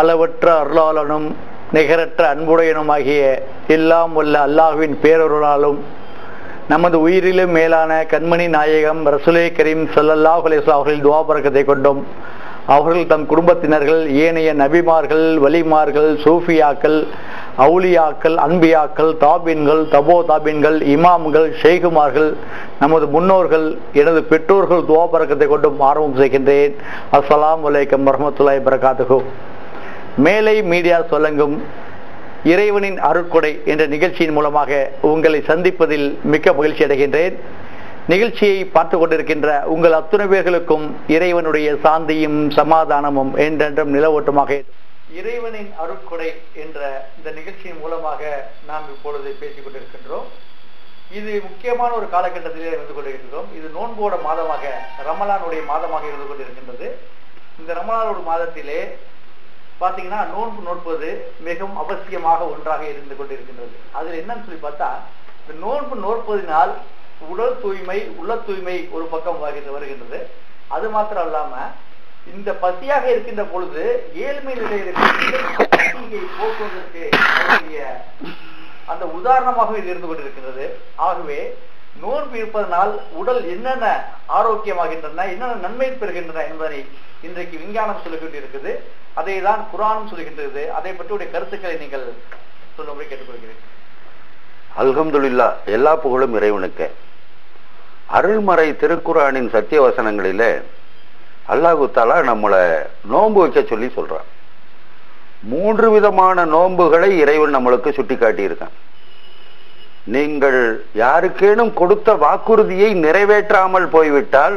அளவற்ற அருளாளனும் நிகரற்ற அன்புடையனுமாகிய எல்லாம் வல்ல அல்லாஹ்வின் பேரருளாலும் நமது உயிரிலும் மேலான கண்மணி நாயகம் ரசுலே கரீம் ஸல்லல்லாஹு அலைஹி வஸல்லம் அவர்களின் துவா பரக்கத்தை கொண்டும் அவர்கள் தம் குடும்பத்தினர்கள் ஏனைய நபிமார்கள் வலிமார்கள் சூஃபியாக்கள் அவுலியாக்கள் அன்பியாக்கள் தாபின்கள் தபோ தாபின்கள் இமாம்கள் ஷேகுமார்கள் நமது முன்னோர்கள் எனது பெற்றோர்கள் துவா பரக்கத்தை கொண்டும் ஆரம்பம் செய்கின்றேன் அஸ்ஸலாமு அலைக்கும் வரஹ்மத்துல்லாஹி வரகாத்துஹு மேலை மீடியா சொல்லங்கும் இறைவனின் அருட்கொடை என்ற நிகழ்ச்சியின் மூலமாக உங்களை சந்திப்பதில் மிக்க மகிழ்ச்சி அடைகின்றேன் நிகழ்ச்சியை பார்த்து கொண்டிருக்கின்ற உங்கள் அத்துணை பேர்களுக்கும் இறைவனுடைய சாந்தியும் சமாதானமும் என்றென்றும் நிலவோட்டமாக இறைவனின் அருட்கொடை என்ற இந்த நிகழ்ச்சியின் மூலமாக நாம் இப்பொழுது பேசிக் கொண்டிருக்கின்றோம் இது முக்கியமான ஒரு காலகட்டத்திலே இருந்து கொண்டிருக்கிறோம் இது நோன்போட மாதமாக ரமலானுடைய மாதமாக இருந்து கொண்டிருக்கின்றது இந்த ரமலானுடைய மாதத்திலே பாத்தீங்கன்னா நோன்பு நோற்பது மிகவும் அவசியமாக ஒன்றாக இருந்து கொண்டிருக்கின்றது அதுல என்னன்னு சொல்லி பார்த்தா இந்த நோன்பு நோற்பதினால் உடல் தூய்மை உள்ள தூய்மை ஒரு பக்கம் வருகின்ற- வருகின்றது அது மாத்திரம் இல்லாம இந்த பசியாக இருக்கின்ற பொழுது ஏழ்மை நிலையில் இருக்கின்ற பசியை போக்குவதற்கு அவருடைய அந்த உதாரணமாக இது இருந்து கொண்டிருக்கின்றது ஆகவே நோன்பு இருப்பதனால் உடல் என்னென்ன ஆரோக்கியமாகின்றன என்னென்ன நன்மை பெறுகின்றன என்பதை இன்றைக்கு விஞ்ஞானம் சொல்லிக் கொண்டிருக்குது அதை தான் குரானும் சொல்லுகின்றது அதை பற்றி உடைய கருத்துக்களை நீங்கள் சொல்லும்படி கேட்டுக்கொள்கிறேன் அல்ஹம்துலில்லா எல்லா புகழும் இறைவனுக்கு அருள்மறை திருக்குறானின் சத்திய வசனங்களிலே அல்லாஹு தாலா நம்மளை நோன்பு வைக்க சொல்லி சொல்றான் மூன்று விதமான நோன்புகளை இறைவன் நம்மளுக்கு சுட்டி காட்டியிருக்கான் நீங்கள் யாருக்கேனும் கொடுத்த வாக்குறுதியை நிறைவேற்றாமல் போய்விட்டால்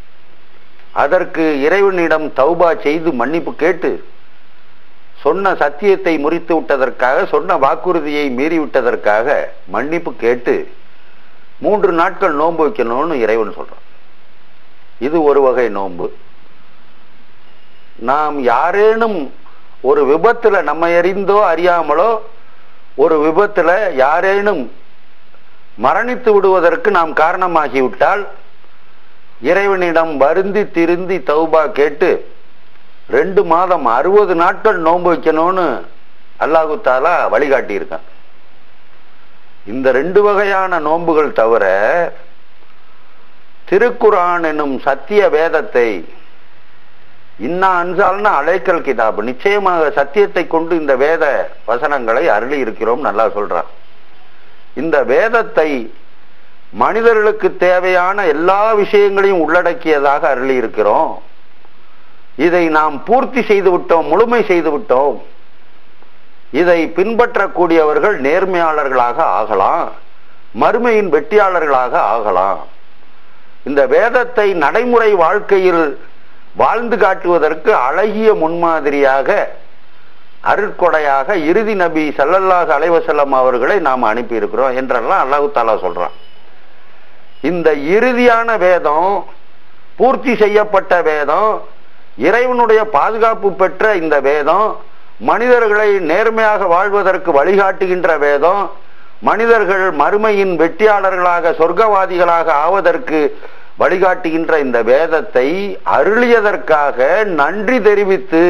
அதற்கு இறைவனிடம் தௌபா செய்து மன்னிப்பு கேட்டு சொன்ன சத்தியத்தை முறித்து விட்டதற்காக சொன்ன வாக்குறுதியை மீறி விட்டதற்காக மன்னிப்பு கேட்டு மூன்று நாட்கள் நோன்பு வைக்கணும்னு இறைவன் சொல்றான் இது ஒரு வகை நோன்பு நாம் யாரேனும் ஒரு விபத்துல நம்ம அறிந்தோ அறியாமலோ ஒரு விபத்துல யாரேனும் மரணித்து விடுவதற்கு நாம் காரணமாகிவிட்டால் இறைவனிடம் வருந்தி திருந்தி தௌபா கேட்டு ரெண்டு மாதம் அறுபது நாட்கள் நோன்பு வைக்கணும்னு அல்லாஹு தாலா வழிகாட்டி இருக்கான் இந்த ரெண்டு வகையான நோன்புகள் தவிர திருக்குரான் எனும் சத்திய வேதத்தை இன்னா அன்சால்னு அழைக்கல் கிதாப் நிச்சயமாக சத்தியத்தை கொண்டு இந்த வேத வசனங்களை அருளி இருக்கிறோம் நல்லா சொல்றான் இந்த வேதத்தை மனிதர்களுக்கு தேவையான எல்லா விஷயங்களையும் உள்ளடக்கியதாக அருளி இருக்கிறோம் இதை நாம் பூர்த்தி செய்து விட்டோம் முழுமை செய்து விட்டோம் இதை பின்பற்றக்கூடியவர்கள் நேர்மையாளர்களாக ஆகலாம் மறுமையின் வெற்றியாளர்களாக ஆகலாம் இந்த வேதத்தை நடைமுறை வாழ்க்கையில் வாழ்ந்து காட்டுவதற்கு அழகிய முன்மாதிரியாக அருட்கொடையாக இறுதி நபி ஸல்லல்லாஹு அலைஹி வஸல்லம் அவர்களை நாம் அனுப்பி இருக்கிறோம் என்றெல்லாம் அல்லாஹு தாலா சொல்றான் இந்த இறுதியான வேதம் பூர்த்தி செய்யப்பட்ட வேதம் இறைவனுடைய பாதுகாப்பு பெற்ற இந்த வேதம் மனிதர்களை நேர்மையாக வாழ்வதற்கு வழிகாட்டுகின்ற வேதம் மனிதர்கள் மறுமையின் வெற்றியாளர்களாக சொர்க்கவாதிகளாக ஆவதற்கு வழிகாட்டுகின்ற இந்த வேதத்தை அருளியதற்காக நன்றி தெரிவித்து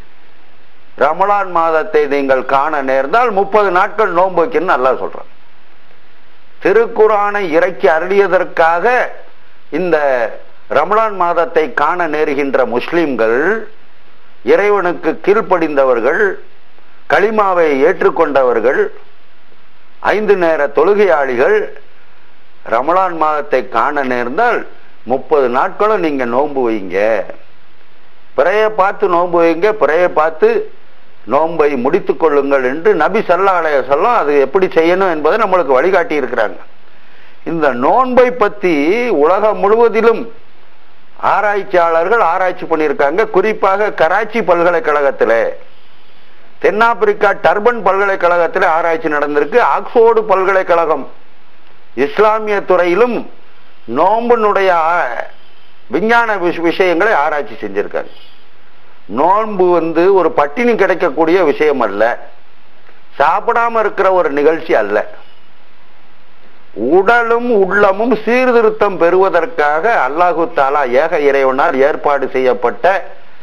ரமலான் மாதத்தை நீங்கள் காண நேர்ந்தால் முப்பது நாட்கள் நோன்பு வைக்கணும்னு நல்லா சொல்றான் திருக்குறானை இறக்கி அருளியதற்காக இந்த ரமலான் மாதத்தை காண நேருகின்ற முஸ்லிம்கள் இறைவனுக்கு கீழ்ப்படிந்தவர்கள் களிமாவை ஏற்றுக்கொண்டவர்கள் ஐந்து நேர தொழுகையாளிகள் ரமலான் மாதத்தை காண நேர்ந்தால் முப்பது நாட்களும் நீங்க நோன்பு வைங்க பிறைய பார்த்து நோன்பு வைங்க பிறைய பார்த்து நோன்பை முடித்துக் கொள்ளுங்கள் என்று நபி சல்லா அலைய சொல்லம் அது எப்படி செய்யணும் என்பதை நம்மளுக்கு வழிகாட்டி இருக்கிறாங்க இந்த நோன்பை பத்தி உலகம் முழுவதிலும் ஆராய்ச்சியாளர்கள் ஆராய்ச்சி பண்ணியிருக்காங்க குறிப்பாக கராச்சி பல்கலைக்கழகத்திலே தென்னாப்பிரிக்கா டர்பன் பல்கலைக்கழகத்தில் ஆராய்ச்சி நடந்திருக்கு ஆக்ஸ்போர்டு பல்கலைக்கழகம் இஸ்லாமிய துறையிலும் நோம்பினுடைய ஆ- விஞ்ஞான விஷ- விஷயங்களை ஆராய்ச்சி செஞ்சிருக்காங்க நோன்பு வந்து ஒரு பட்டினி கிடைக்கக்கூடிய விஷயம் அல்ல சாப்பிடாம இருக்கிற ஒரு நிகழ்ச்சி அல்ல உடலும் உள்ளமும் சீர்திருத்தம் பெறுவதற்காக அல்லாஹு தாலா ஏக இறைவனால் ஏற்பாடு செய்யப்பட்ட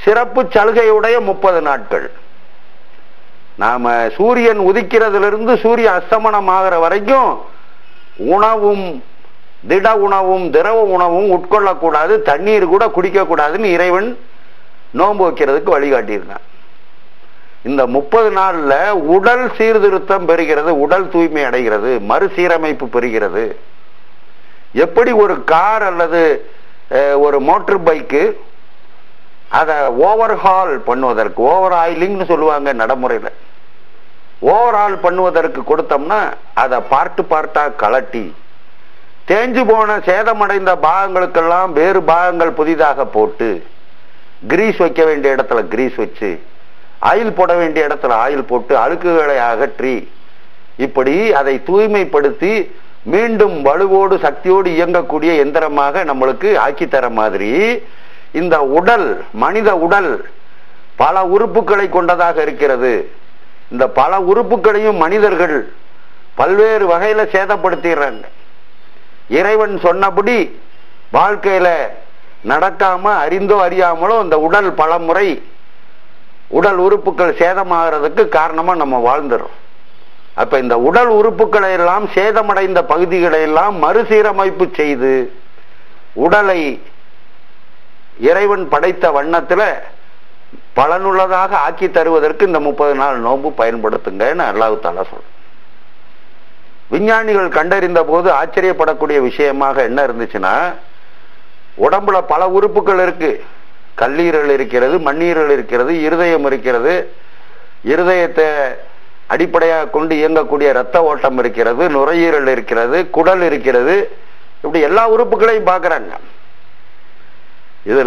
சிறப்பு சலுகையுடைய முப்பது நாட்கள் நாம சூரியன் உதிக்கிறதிலிருந்து சூரிய அஸ்தமனம் ஆகிற வரைக்கும் உணவும் திட உணவும் திரவ உணவும் உட்கொள்ளக்கூடாது தண்ணீர் கூட குடிக்கக்கூடாதுன்னு இறைவன் நோன்பு வைக்கிறதுக்கு வழிகாட்டியிருக்கான் இந்த முப்பது நாள்ல உடல் சீர்திருத்தம் பெறுகிறது உடல் தூய்மை அடைகிறது மறுசீரமைப்பு பெறுகிறது எப்படி ஒரு கார் அல்லது அஹ், ஒரு மோட்டர் பைக்கு அதை ஓவர்ஹால் பண்ணுவதற்கு ஓவர் ஆயிலிங்னு சொல்லுவாங்க நடைமுறையில் ஓவர்ஹால் பண்ணுவதற்கு கொடுத்தோம்னா அதை பார்ட்டு பார்ட்டா கலட்டி தேஞ்சு போன சேதமடைந்த பாகங்களுக்கெல்லாம் வேறு பாகங்கள் புதிதாக போட்டு கிரீஸ் வைக்க வேண்டிய இடத்துல கிரீஸ் வச்சு ஆயில் போட வேண்டிய இடத்துல ஆயில் போட்டு அழுக்குகளை அகற்றி இப்படி அதை தூய்மைப்படுத்தி மீண்டும் வலுவோடு சக்தியோடு இயங்கக்கூடிய எந்திரமாக நம்மளுக்கு ஆக்கி தர மாதிரி இந்த உடல் மனித உடல் பல உறுப்புகளை கொண்டதாக இருக்கிறது இந்த பல உறுப்புகளையும் மனிதர்கள் பல்வேறு வகையில சேதப்படுத்திடுறாங்க இறைவன் சொன்னபடி வாழ்க்கையில நடக்காம அறிந்தோ அறியாமலோ இந்த உடல் பல முறை உடல் உறுப்புகள் சேதமாகிறதுக்கு காரணமா நம்ம வாழ்ந்துறோம் அப்ப இந்த உடல் உறுப்புகளை எல்லாம் சேதமடைந்த பகுதிகளை எல்லாம் மறுசீரமைப்பு செய்து உடலை இறைவன் படைத்த வண்ணத்துல பலனுள்ளதாக ஆக்கி தருவதற்கு இந்த முப்பது நாள் நோன்பு பயன்படுத்துங்கன்னு அல்லாஹ் தாலா சொல்ற விஞ்ஞானிகள் கண்டறிந்த போது ஆச்சரியப்படக்கூடிய விஷயமாக என்ன இருந்துச்சுன்னா உடம்புல பல உறுப்புகள் இருக்கு கல்லீரல் இருக்கிறது மண்ணீரல் இருக்கிறது இருதயம் இருக்கிறது இருதயத்தை அடிப்படையாக கொண்டு இயங்கக்கூடிய இரத்த ஓட்டம் இருக்கிறது நுரையீரல் இருக்கிறது குடல் இருக்கிறது இப்படி எல்லா உறுப்புகளையும் பார்க்கறாங்க இதுல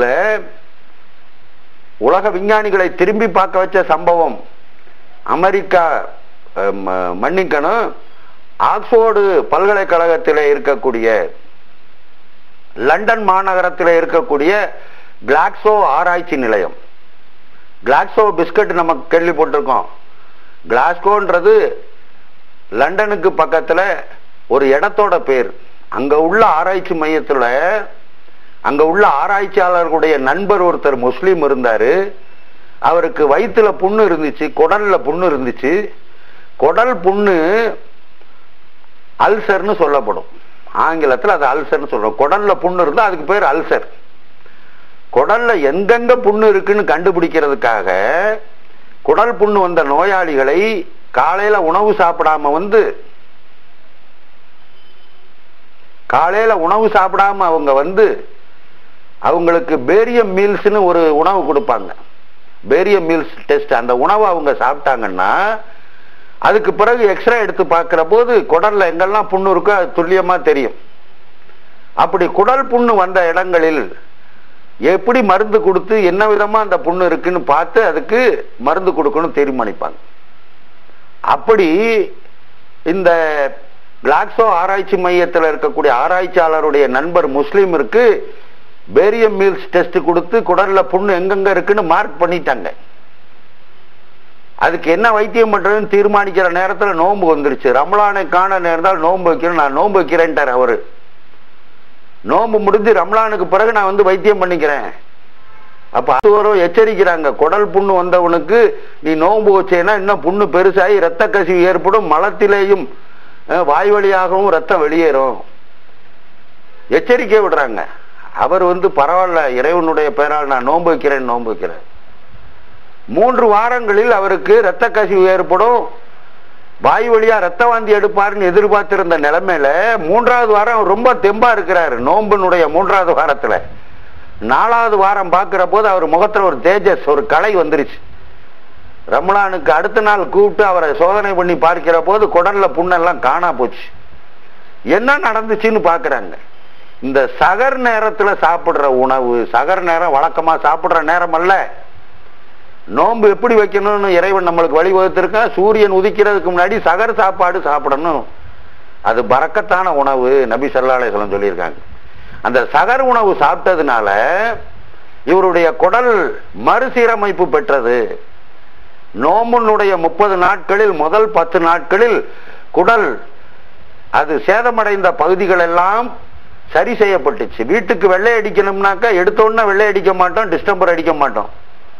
உலக விஞ்ஞானிகளை திரும்பி பார்க்க வச்ச சம்பவம் அமெரிக்கா அஹ், ம- மன்னிக்கணும் ஆக்ஸ்போர்டு பல்கலைக்கழகத்தில் இருக்கக்கூடிய லண்டன் மாநகரத்தில் இருக்கக்கூடிய கிளாக்ஸோ ஆராய்ச்சி நிலையம் கிளாக்ஸோ பிஸ்கட் நம்ம கேள்விப்பட்டிருக்கோம் கிளாஸ்கோன்றது லண்டனுக்கு பக்கத்துல ஒரு இடத்தோட பேர் அங்க உள்ள ஆராய்ச்சி மையத்துல அங்க உள்ள ஆராய்ச்சியாளர்களுடைய நண்பர் ஒருத்தர் முஸ்லீம் இருந்தாரு அவருக்கு வயித்துல புண்ணு இருந்துச்சு குடல்ல புண்ணு இருந்துச்சு குடல் புண்ணு அல்சர்னு சொல்லப்படும் ஆங்கிலத்துல அது அல்சர்னு சொல்றோம் குடல்ல புண்ணு இருந்தா அதுக்கு பேர் அல்சர் குடல்ல எங்கெங்க புண்ணு இருக்குன்னு கண்டுபிடிக்கிறதுக்காக குடல் புண்ணு வந்த நோயாளிகளை காலையில உணவு சாப்பிடாம வந்து காலையில உணவு சாப்பிடாம அவங்க வந்து அவங்களுக்கு பேரியம் மீல்ஸ்னு ஒரு உணவு கொடுப்பாங்க பேரியம் மீல்ஸ் டெஸ்ட் அந்த உணவை அவங்க சாப்பிட்டாங்கன்னா அதுக்கு பிறகு எக்ஸ்ரே எடுத்து பார்க்கிற போது குடல்ல எங்கெல்லாம் புண்ணு இருக்கோ அது துல்லியமா தெரியும் அப்படி குடல் புண்ணு வந்த இடங்களில் எப்படி மருந்து கொடுத்து என்ன விதமா அந்த புண்ணு இருக்குன்னு பார்த்து அதுக்கு மருந்து கொடுக்கணும் தீர்மானிப்பாங்க அப்படி இந்த கிளாக்ஸோ ஆராய்ச்சி மையத்தில் இருக்கக்கூடிய ஆராய்ச்சியாளருடைய நண்பர் முஸ்லீமிற்கு பேரியம் மீல்ஸ் டெஸ்ட் கொடுத்து குடல்ல புண்ணு எங்கெங்க இருக்குன்னு மார்க் பண்ணிட்டாங்க அதுக்கு என்ன வைத்தியம் பண்றதுன்னு தீர்மானிக்கிற நேரத்துல நோன்பு வந்துருச்சு ரமலானை காண நேர்ந்தால் நோன்பு வைக்கிறேன் நான் நோன்பு வைக்கிறேன்ட்டார் அவரு நோன்பு முடிஞ்சு ரம்லானுக்கு பிறகு நான் வந்து வைத்தியம் பண்ணிக்கிறேன் அப்ப அதுவரும் எச்சரிக்கிறாங்க குடல் புண்ணு வந்தவனுக்கு நீ நோன்பு வச்சேன்னா இன்னும் புண்ணு பெருசாகி இரத்த கசிவு ஏற்படும் மலத்திலேயும் அஹ், வாய் வழியாகவும் ரத்தம் வெளியேறும் எச்சரிக்கை விடுறாங்க அவர் வந்து பரவாயில்ல இறைவனுடைய பெயரால் நான் நோன்பு வைக்கிறேன் நோன்பு வைக்கிறேன் மூன்று வாரங்களில் அவருக்கு இரத்த கசிவு ஏற்படும் வாய் வழியா ரத்த வாந்தி எடுப்பாருன்னு எதிர்பார்த்திருந்த நிலைமையில மூன்றாவது வாரம் அவர் ரொம்ப தெம்பா இருக்கிறாரு நோம்பினுடைய மூன்றாவது வாரத்துல நாலாவது வாரம் பார்க்கிற போது அவர் முகத்துல ஒரு தேஜஸ் ஒரு கலை வந்துருச்சு ரமலானுக்கு அடுத்த நாள் கூப்பிட்டு அவரை சோதனை பண்ணி பார்க்கிற போது குடல்ல புண்ணெல்லாம் காணா போச்சு என்ன நடந்துச்சுன்னு பார்க்கறாங்க இந்த சகர் நேரத்துல சாப்பிடுற உணவு சகர் நேரம் வழக்கமா சாப்பிடுற நேரம் அல்ல நோன்பு எப்படி வைக்கணும்னு இறைவன் நம்மளுக்கு வழிவகுத்திருக்கான் சூரியன் உதிக்கிறதுக்கு முன்னாடி சகர் சாப்பாடு சாப்பிடணும் அது பறக்கத்தான உணவு நபி ஸல்லல்லாஹு அலைஹி வஸல்லம் சொல்லியிருக்காங்க அந்த சகர் உணவு சாப்பிட்டதுனால இவருடைய குடல் மறுசீரமைப்பு பெற்றது நோம்பினுடைய முப்பது நாட்களில் முதல் பத்து நாட்களில் குடல் அது சேதமடைந்த பகுதிகள் எல்லாம் சரி செய்யப்பட்டுச்சு வீட்டுக்கு வெள்ளை அடிக்கணும்னாக்கா எடுத்த உடனே வெள்ளை அடிக்க மாட்டோம் டிஸ்டம்பர் அடிக்க மாட்டோம்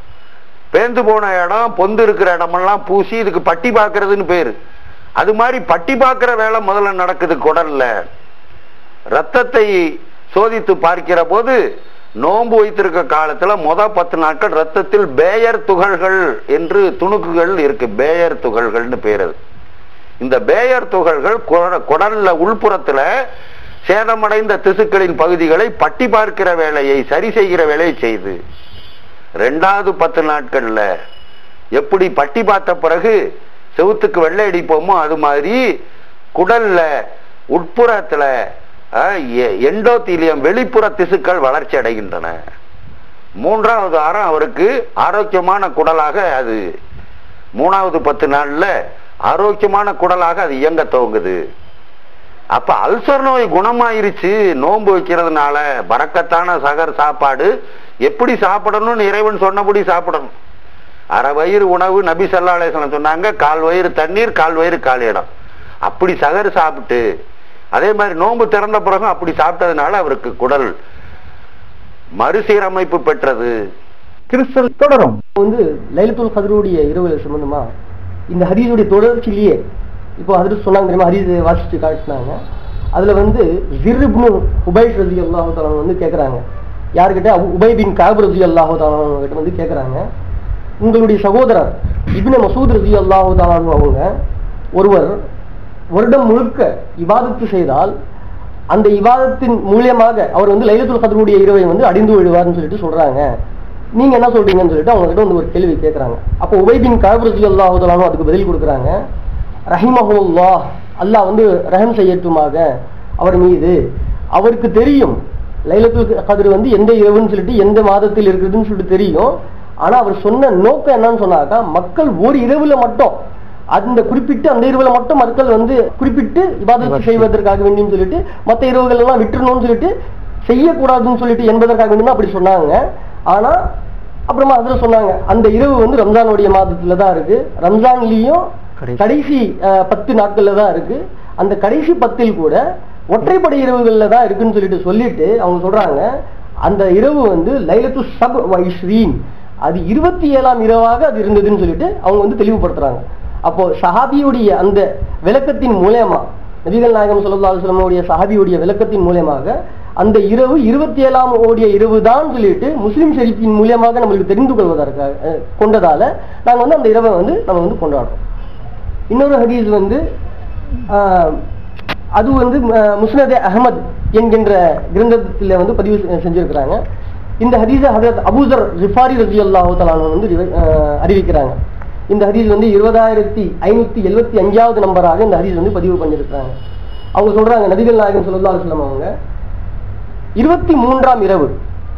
பேந்து போன இடம் பொந்து இருக்கிற இடமெல்லாம் பூசி இதுக்கு பட்டி பார்க்கறதுன்னு பேரு அது மாதிரி பட்டி பார்க்கிற வேலை முதல்ல நடக்குது குடல்ல ரத்தத்தை சோதித்து பார்க்கிற போது நோன்பு வைத்திருக்க காலத்துல முத பத்து நாட்கள் ரத்தத்தில் பேயர் துகள்கள் என்று துணுக்குகள் இருக்கு பேயர் துகள்கள்னு பேர் அது இந்த பேயர் துகள்கள் குட- குடல்ல உள்புறத்துல சேதமடைந்த திசுக்களின் பகுதிகளை பட்டி பார்க்கிற வேலையை சரி செய்கிற வேலையை செய்து ரெண்டாவது பத்து நாட்கள்ல எப்படி பட்டி பார்த்த பிறகு செவுத்துக்கு வெள்ளை அடிப்போமோ அது மாதிரி குடல்ல உட்புறத்துல எண்டோத்தீலியம் வெளிப்புற திசுக்கள் வளர்ச்சி அடைகின்றன மூன்றாவது வாரம் அவருக்கு ஆரோக்கியமான குடலாக அது மூணாவது பத்து நாள்ல ஆரோக்கியமான குடலாக அது இயங்க துவங்குது அப்ப அல்சர் நோய் குணமாயிருச்சு நோன்பு வைக்கிறதுனால பறக்கத்தான சகர் சாப்பாடு எப்படி சாப்பிடணும்னு இறைவன் சொன்னபடி சாப்பிடணும் அரை வயிறு உணவு நபி ஸல்லல்லாஹு அலைஹி வஸல்லம் சொன்னாங்க கால் வயிறு தண்ணீர் கால் வயிறு கால் இடம் அப்படி சகர் சாப்பிட்டு அதே மாதிரி நோன்பு திறந்த பிறகும் அப்படி சாப்பிட்டதுனால அவருக்கு குடல் மறுசீரமைப்பு பெற்றது கிறிஸ்தல் தொடரும் வந்து லைலத்துல் கதருடைய இரவுல சம்பந்தமா இந்த ஹதீஸுடைய தொடர்ச்சியிலேயே இப்போ ஹதீஸ் சொன்னாங்க தெரியுமா ஹதீஸ் வாசிச்சு காட்டினாங்க அதுல வந்து ஜிர்புனு உபைஷ் ரதி அல்லாஹு தாலான் வந்து கேட்குறாங்க யாருக்கிட்ட அபு உபை பின் காப் ரதி அல்லாஹு தாலான் கிட்ட வந்து கேட்குறாங்க உங்களுடைய சகோதரர் இப்னு மசூத் ரதி அல்லாஹு தாலான் அவங்க ஒருவர் வருடம் முழுக்க இபாதத்து செய்தால் அந்த இபாதத்தின் மூலியமாக அவர் வந்து லைலத்துல் கதருடைய இரவை வந்து அடிந்து விழுவார்னு சொல்லிட்டு சொல்றாங்க நீங்க என்ன சொல்றீங்கன்னு சொல்லிட்டு அவங்க கிட்ட வந்து ஒரு கேள்வி கேட்கறாங்க அப்போ உபைபின் காபரசி அல்லாஹுதலானும் அதுக்கு பதில் கொடுக்குறாங்க ரஹிமஹுல்லா அல்லாஹ் வந்து ரஹம் செய்யட்டுமாக அவர் மீது அவருக்கு தெரியும் லைலத்துல் கதிர் வந்து எந்த இரவுன்னு சொல்லிட்டு எந்த மாதத்தில் இருக்குதுன்னு சொல்லிட்டு தெரியும் ஆனா அவர் சொன்ன நோக்கம் என்னன்னு சொன்னாக்கா மக்கள் ஒரு இரவுல மட்டும் அந்த குறிப்பிட்டு அந்த இரவுல மட்டும் மக்கள் வந்து குறிப்பிட்டு இபாதத்து செய்வதற்காக வேண்டியும் சொல்லிட்டு மற்ற இரவுகள் எல்லாம் விட்டுறணும்னு சொல்லிட்டு செய்யக்கூடாதுன்னு சொல்லிட்டு என்பதற்காக வேண்டி தான் அப்படி சொன்னாங்க ஆனா அப்புறமா அதுல சொன்னாங்க அந்த இரவு வந்து ரம்ஜானுடைய மாதத்துல தான் இருக்கு ரம்ஜான்லயும் கடைசி. கடைசி அஹ், பத்து நாட்கள்ல தான் இருக்கு அந்த கடைசி பத்தில் கூட ஒற்றைப்படை இரவுகள்ல தான் இருக்குன்னு சொல்லிட்டு சொல்லிட்டு அவங்க சொல்றாங்க அந்த இரவு வந்து லைலத்து சப் வைஸ்ரீன் அது இருபத்தி ஏழாம் இரவாக அது இருந்ததுன்னு சொல்லிட்டு அவங்க வந்து தெளிவுபடுத்துறாங்க அப்போ சஹாபியுடைய அந்த விளக்கத்தின் மூலயமா நபிகள் நாயகம் ஸல்லல்லாஹு அலைஹி வஸல்லமுடைய சஹாபியுடைய விளக்கத்தின் மூலயமாக அந்த இரவு இருபத்தி ஏழாம் ஓடிய இரவு தான் சொல்லிட்டு முஸ்லிம் ஷெரீஃபின் மூலியமாக நம்மளுக்கு தெரிந்து கொள்வதற்காக அஹ், கொண்டதால நாங்க வந்து அந்த இரவை வந்து நம்ம வந்து கொண்டாடுறோம் இன்னொரு ஹதீஸ் வந்து ஆஹ், அது வந்து அஹ், முஸ்னதே அஹமத் என்கின்ற கிரந்தத்தில் வந்து பதிவு செ- செஞ்சிருக்கிறாங்க இந்த ஹதீஸை ஹதரத் அபூசர் ரிஃபாரி ரஜி அல்லாஹு வந்து ரிவை- அஹ், அறிவிக்கிறாங்க இந்த ஹதீஸ் வந்து இருபதாயிரத்தி ஐநூத்தி எழுபத்தி அஞ்சாவது நம்பராக இந்த ஹதீஸ் வந்து பதிவு பண்ணியிருக்கிறாங்க அவங்க சொல்றாங்க நபிகள் நாயகம் ஸல்லல்லாஹு அலைஹி வஸல்லம் அவங்க இருபத்தி மூன்றாம் இரவு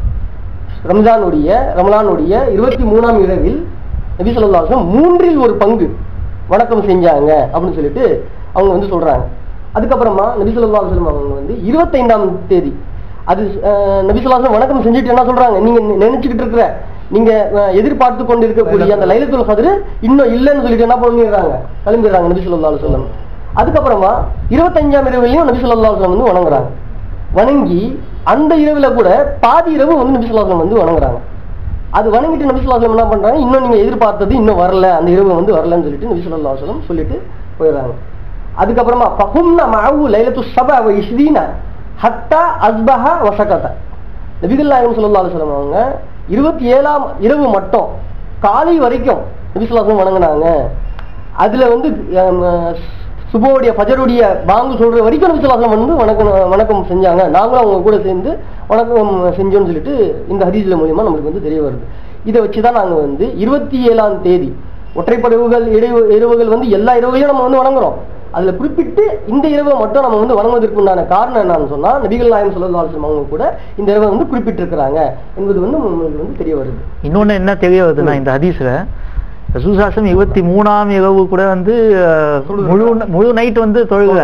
ரம்ஜானுடைய ரமலானுடைய இருபத்தி மூணாம் இரவில் நபி ஸல்லல்லாஹு அலைஹி வஸல்லம் மூன்றில் ஒரு பங்கு வணக்கம் செஞ்சாங்க அப்படின்னு சொல்லிட்டு அவங்க வந்து சொல்றாங்க அதுக்கப்புறமா நபி ஸல்லல்லாஹு அலைஹி வஸல்லம் அவங்க வந்து இருபத்தைந்தாம் தேதி அது அஹ், நபி ஸல்லல்லாஹு அலைஹி வஸல்லம் வணக்கம் செஞ்சுட்டு என்ன சொல்றாங்க நீங்க நி- நினைச்சுக்கிட்டு இருக்கிற நீங்க அஹ், எதிர்பார்த்து கொண்டு இருக்கக்கூடிய அந்த லைலத்துல் கத்ர் இன்னும் இல்லைன்னு சொல்லிட்டு என்ன பண்ணிடுறாங்க கிளம்பிடுறாங்க நபி ஸல்லல்லாஹு அலைஹி வஸல்லம் அதுக்கப்புறமா இருபத்தஞ்சாம் இரவுலையும் நபி ஸல்லல்லாஹு அலைஹி வஸல்லம் வந்து வணங்குறாங்க வணங்கி அந்த இரவுல கூட பாதி இரவு வந்து நபி ஸல்லல்லாஹு அலைஹி வஸல்லம் வந்து வணங்குறாங்க அது வணங்கிட்டு நபி ஸல்லல்லாஹு அலைஹி வஸல்லம் என்ன பண்றாங்க இன்னும் நீங்க எதிர்பார்த்தது இன்னும் வரல அந்த இரவு வந்து வரலன்னு சொல்லிட்டு நபி ஸல்லல்லாஹு அலைஹி வஸல்லம் சொல்லிட்டு போயிடுறாங்க அதுக்கப்புறமா ஃபஹும்னா மஅவு லைலத்து ஸபா வ இஸ்ரீனா ஹத்தா அஸ்பஹ வசகத நபிகள் நாயகம் ஸல்லல்லாஹு அலைஹி வஸல்லம் அவங்க இருபத்தி ஏழாம் இரவு மட்டும் காலை வரைக்கும் நபி ஸல்லல்லாஹு அலைஹி வஸல்லம் வணங்குனாங்க அதுல வந்து ஹம், சுபோடைய ஃபஜருடைய பாங்கு சொல்ற வரைக்கும் நபி ஸல்லல்லாஹு அலைஹி வஸல்லம் வந்து வணக்கம் வணக்கம் செஞ்சாங்க நாங்களும் அவங்க கூட சேர்ந்து வணக்கம் செஞ்சோம்னு சொல்லிட்டு இந்த ஹதீஸ்ல மூலியமா நம்மளுக்கு வந்து தெரிய வருது இதை வச்சு தான் நாங்க வந்து இருபத்தி ஏழாம் தேதி ஒற்றைப்படவுகள் இடைவு இரவுகள் வந்து எல்லா இரவுகளையும் நம்ம வந்து வணங்குறோம் அதுல குறிப்பிட்டு இந்த இரவை மட்டும் நம்ம வந்து வணங்குவதற்கு உண்டான காரணம் என்னன்னு சொன்னா நபிகள் நாயகம் ஸல்லல்லாஹு அலைஹி வஸல்லம் அவங்க கூட இந்த இரவை வந்து குறிப்பிட்டிருக்கிறாங்க என்பது வந்து உங்களுக்கு வந்து தெரிய வருது இன்னொன்னு என்ன தெரிய வருதுன்னா இந்த ஹதீஸ்ல ரசூசாசம் இருபத்தி மூணாம் இரவு கூட வந்து அஹ், முழு முழு நைட் வந்து தொழுக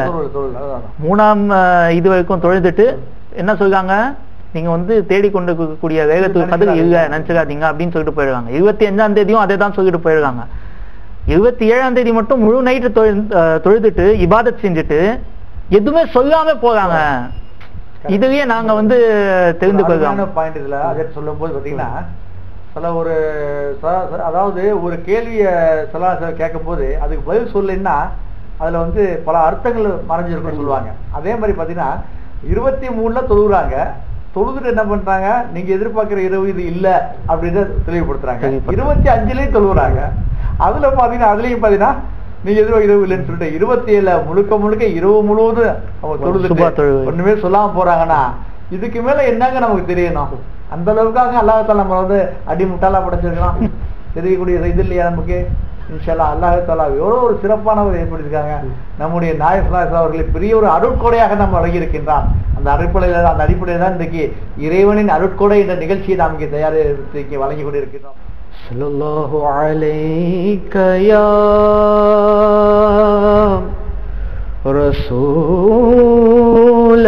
மூணாம் அஹ், இது வரைக்கும் தொழுதுட்டு என்ன சொல்றாங்க நீங்க வந்து தேடிக்கொண்டு இருக்கக்கூடிய வேகத்துக்கு கதிர் இல்ல நினைச்சுக்காதீங்க அப்படின்னு சொல்லிட்டு போயிடுறாங்க இருபத்தி அஞ்சாம் தேதியும் அதே தான் சொல்லிட்டு போயிடுறாங்க இருபத்தி ஏழாம் தேதி மட்டும் முழு நைட்டு தொழுதுட்டு இபாதத் செஞ்சுட்டு எதுவுமே சொல்லாம போறாங்க இதுலயே நாங்க வந்து தெரிந்து கொள்றோம் பாயிண்ட் இதுல அதை சொல்லும் போது பாத்தீங்கன்னா சில ஒரு ச- ச- அதாவது ஒரு கேள்வியை சில கேட்கும்போது அதுக்கு பதில் சொல்லுன்னா அதுல வந்து பல அர்த்தங்கள் மறைஞ்சிருக்குன்னு சொல்லுவாங்க அதே மாதிரி பாத்தீங்கன்னா இருபத்தி மூணுல தொழுகிறாங்க தொழுதுட்டு என்ன பண்றாங்க நீங்க எதிர்பார்க்கிற இரவு இது இல்ல அப்படின்னு தெளிவுபடுத்துறாங்க தெளிவுபடுத்துறாங்க. இருபத்தி அஞ்சுலயும் தொழுகிறாங்க அதுல பாத்தீங்கன்னா அதுலயும் பாத்தீங்கன்னா நீங்க எதிர்பார்க்க இரவு இல்லைன்னு சொல்லிட்டு இருபத்தி ஏழுல முழுக்க முழுக்க இரவு முழுவதும் அவங்க சுபா தொழுதுட்டு தொழுகை. ஒண்ணுமே சொல்லாம போறாங்கன்னா இதுக்கு மேல என்னங்க நமக்கு தெரியணும் அந்த அளவுக்காக அல்லாஹால நம்ம வந்து அடி முட்டாளா படைச்சிருக்கலாம் தெரியக்கூடிய இது இல்லையா நமக்கு இன்ஷால்லா அல்லாஹ் தாலா எவ்வளவு ஒரு சிறப்பானவர் ஏற்படுத்திருக்காங்க நம்முடைய நாயசலாஸ் அவர்களை பெரிய ஒரு அருட்கொடையாக நம்ம வழங்கி இருக்கின்றான் அந்த அடிப்படையில் அந்த அடிப்படையில் தான் இன்றைக்கு இறைவனின் அருட்கொடை என்ற நிகழ்ச்சியை நாம் இங்கே தயாரித்து வழங்கி கொண்டிருக்கிறோம் صلى الله عليك يا رسول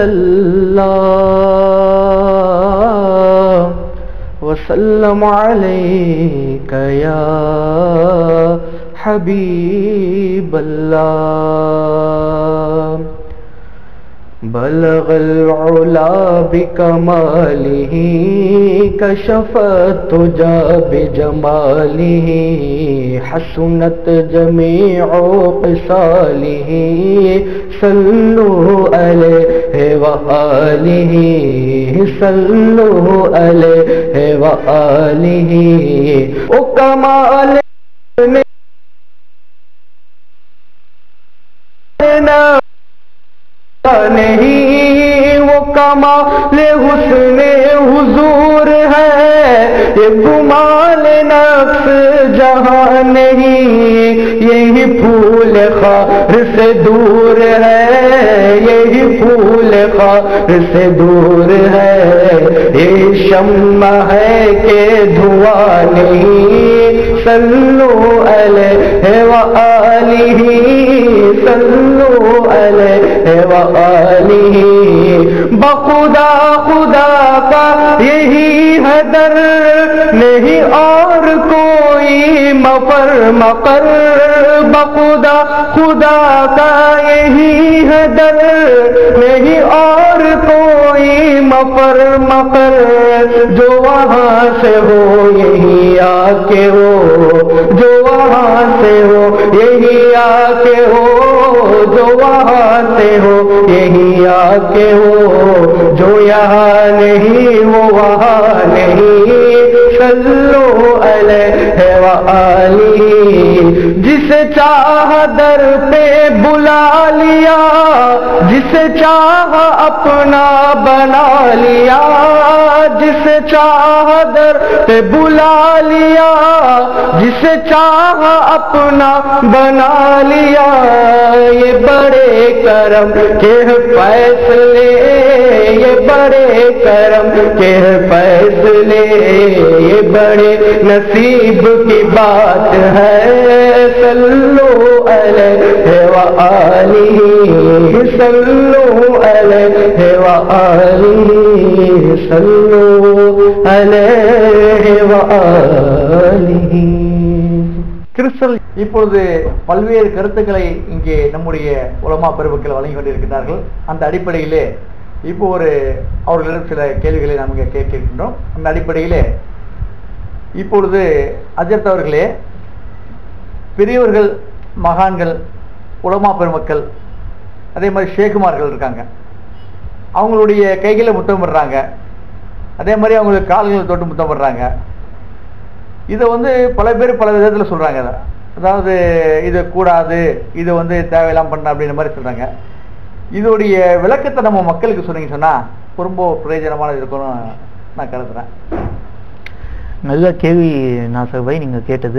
الله وسلم عليك يا حبيب الله بلغ العلا بكماله كشف التجى بجماله حسنت جميع خصاله صلوا عليه وآله صلوا عليه وآله وكمال नहीं वो कमाल हुस्न हुजूर है ये गुमाल नफ्स जहां नहीं यही फूल खार से दूर है यही फूल खार से दूर है ये शम्मा है के धुआं नहीं सल्लू अलैहि व आलिही सल्लू अलैहि व आलिही बखुदा खुदा का यही है दर नहीं और कोई मफर मकर बखुदा खुदा का यही है दर नहीं और कोई मफर मकर जो वहाँ से हो यही आके हो जो वहाँ से हो यही आके हो जो वहाँ से हो यही आके हो जो यहाँ नहीं वो वहाँ नहीं सल्लो अलैहि व आलिही जिसे चाह दर पे बुला लिया जिसे चाह अपना बना लिया जिसे चाह दर पे बुला लिया जिसे चाह अपना बना लिया ये बड़े करम के फैसले ये बड़े करम के फैसले ये बड़े नसीब की बात है सल्लो अलैहि व आलिही सल्लो अलैहि व आलिही सल्लो अलैहि व आलिही கிறிஸ்தல் இப்பொழுது பல்வேறு கருத்துக்களை இங்கே நம்முடைய உலமா பெருமக்கள் வழங்கி கொண்டிருக்கிறார்கள் அந்த அடிப்படையிலே இப்போ ஒரு அவர்களிடம் சில கேள்விகளை நாம் இங்கே கேட்க இருக்கின்றோம் அந்த அடிப்படையிலே இப்பொழுது அஜத் அவர்களே பெரியவர்கள் மகான்கள் உலமா பெருமக்கள் அதே மாதிரி ஷேகுமார்கள் இருக்காங்க அவங்களுடைய கைகளை முத்தம் படுறாங்க அதே மாதிரி அவங்களுக்கு கால்களை தொட்டு முத்தம் படுறாங்க இதை வந்து பல பேர் பல விதத்தில் சொல்றாங்க இதை. அதாவது இது கூடாது இது வந்து தேவையில்லாம பண்ண அப்படின்ற மாதிரி சொல்றாங்க இதோடைய விளக்கத்தை நம்ம மக்களுக்கு சொன்னீங்க சொன்னா ரொம்ப பிரயோஜனமானது இருக்கும்னு நான் கருதுறேன் நல்ல கேள்வி நாசர் பாய் நீங்க கேட்டது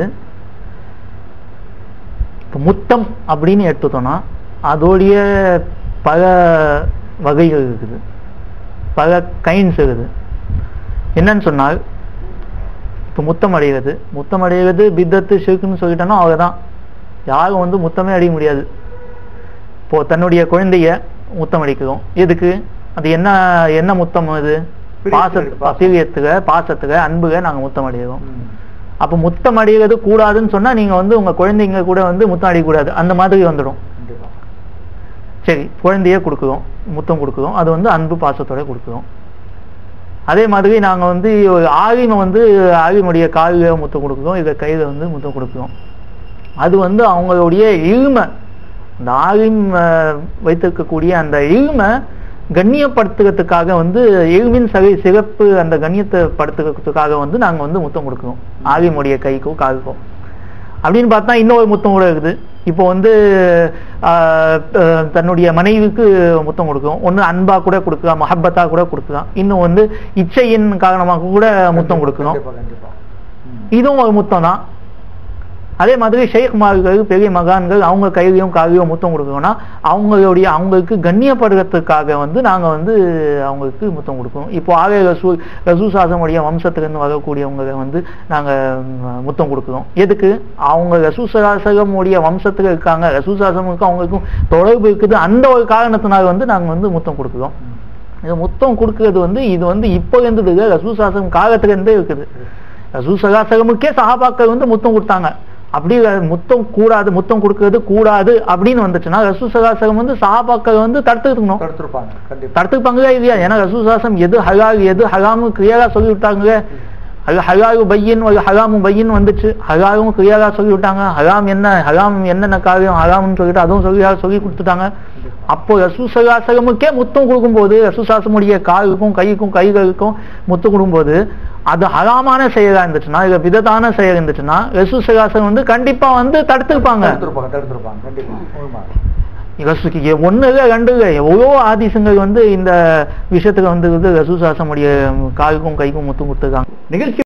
இப்போ முத்தம் அப்படின்னு எடுத்துட்டோம்னா அதோடைய பல வகைகள் இருக்குது பல கைண்ட்ஸ் இருக்குது என்னன்னு சொன்னால் இப்போ முத்தம் அடைகிறது முத்தம் அடைகிறது பித்தத்து ஷிர்க்குன்னு சொல்லிட்டோம்னா அவ்வளோதான் யாரும் வந்து முத்தமே அடைய முடியாது இப்போ தன்னுடைய குழந்தைய முத்தம் அடிக்கிறோம் எதுக்கு அது என்ன என்ன முத்தம் அது பாச பாசம். பிரியத்துக பாசத்துக அன்புக நாங்க முத்தம் அடைகிறோம் அப்ப முத்தம் அடைகிறது கூடாதுன்னு சொன்னா நீங்க வந்து உங்க குழந்தைங்க கூட வந்து முத்தம் அடையக்கூடாது அந்த மாதிரி வந்துடும் கண்டிப்பா சரி குழந்தைய கொடுக்குறோம் முத்தம் கொடுக்குறோம் அது வந்து அன்பு பாசத்தோட கொடுக்குறோம் அதே மாதிரி நாங்க வந்து ஒரு ஆலிமை வந்து ஆலிமுடைய காலில முத்தம் கொடுக்குறோம் இல்லை கையில வந்து முத்தம் கொடுக்குறோம் அது வந்து அவங்களுடைய இழுமை அந்த ஆலிம் அஹ், வைத்திருக்கக்கூடிய அந்த இழுமை கண்ணியப்படுத்துறதுக்காக வந்து இழுமின் சகை சிறப்பு அந்த கண்ணியத்தை படுத்துறதுக்காக வந்து நாங்க வந்து முத்தம் கொடுக்குறோம் ஆலிமுடைய கைக்கோ காலுக்கோ அப்படின்னு பார்த்தா இன்னொரு முத்தம் கூட இருக்குது இப்போ வந்து ஆஹ், அஹ், தன்னுடைய மனைவிக்கு முத்தம் கொடுக்கும் ஒண்ணு அன்பா கூட கொடுக்கலாம் மஹப்பத்தா கூட கொடுக்கலாம் இன்னும் வந்து இச்சையின் காரணமாக கூட முத்தம் கொடுக்கணும் கண்டிப்பா கண்டிப்பா ம். இதுவும் ஒரு முத்தம் தான் அதே மாதிரி ஷேக்மார்கள் பெரிய மகான்கள் அவங்க கையிலையும் காலையும் முத்தம் கொடுக்கணும்னா அவங்களுடைய அவங்களுக்கு கண்ணியப்படுறதுக்காக வந்து நாங்க வந்து அவங்களுக்கு முத்தம் கொடுக்கணும் இப்போ ஆவே ரசூ ரசூ சாசமுடைய வம்சத்திலிருந்து வரக்கூடியவங்க வந்து நாங்க ம், முத்தம் கொடுக்குறோம் எதுக்கு அவங்க ரசூ சாசகமுடைய வம்சத்துல இருக்காங்க ரசூ சாசமுக்கும் அவங்களுக்கும் தொடர்பு இருக்குது அந்த ஒரு காரணத்தினால வந்து நாங்க வந்து முத்தம் கொடுக்குறோம் இது முத்தம் கொடுக்கறது வந்து இது வந்து இப்போ இருந்து இல்லை ரசூ சாசகம் காலத்துல இருந்தே இருக்குது ரசூ சகாசகமுக்கே சஹாபாக்கள் வந்து முத்தம் கொடுத்தாங்க அப்படி முத்தம் கூடாது முத்தம் கொடுக்கறது கூடாது அப்படின்னு வந்துச்சுன்னா ரசூ சகாசகம் வந்து சஹாபாக்கள் வந்து தடுத்துக்கணும் தடுத்திருப்பாங்க கண்டிப்பா தடுத்துப்பாங்களா இல்லையா ஏன்னா ரசூ சாசம் எது ஹலால் எது ஹலாமு கிளியரா சொல்லி விட்டாங்க அது ஹலாலு பையன் ஒரு ஹலாமு பையன் வந்துச்சு ஹலாலும் கிளியரா சொல்லி விட்டாங்க ஹலாம் என்ன ஹலாம் என்னென்ன காரியம் ஹலாம்னு சொல்லிட்டு அதுவும் சொல்லி சொல்லி கொடுத்துட்டாங்க அப்போ ரசூ சகாசகமுக்கே முத்தம் கொடுக்கும்போது ரசூ சாசமுடைய காலுக்கும் கைக்கும் கைகளுக்கும் முத்தம் கொடுக்கும்போது அது ஹலாமான செயலா இருந்துச்சுன்னா இல்ல விதத்தான செயல் இருந்துச்சுன்னா ரசூ சகாசகம் வந்து கண்டிப்பா வந்து தடுத்துருப்பாங்க தடுத்திருப்பாங்க தடுத்திருப்பாங்க கண்டிப்பா உண்மை ரசுக்கு ஒண்ணு இல்லை ரெண்டு இல்லை எவ்வளோ ஆதிசங்கள் வந்து இந்த விஷயத்துல வந்து ரசூ சாசமுடைய காலுக்கும் கைக்கும் முத்தம் கொடுத்துருக்காங்க நிகழ்ச்சி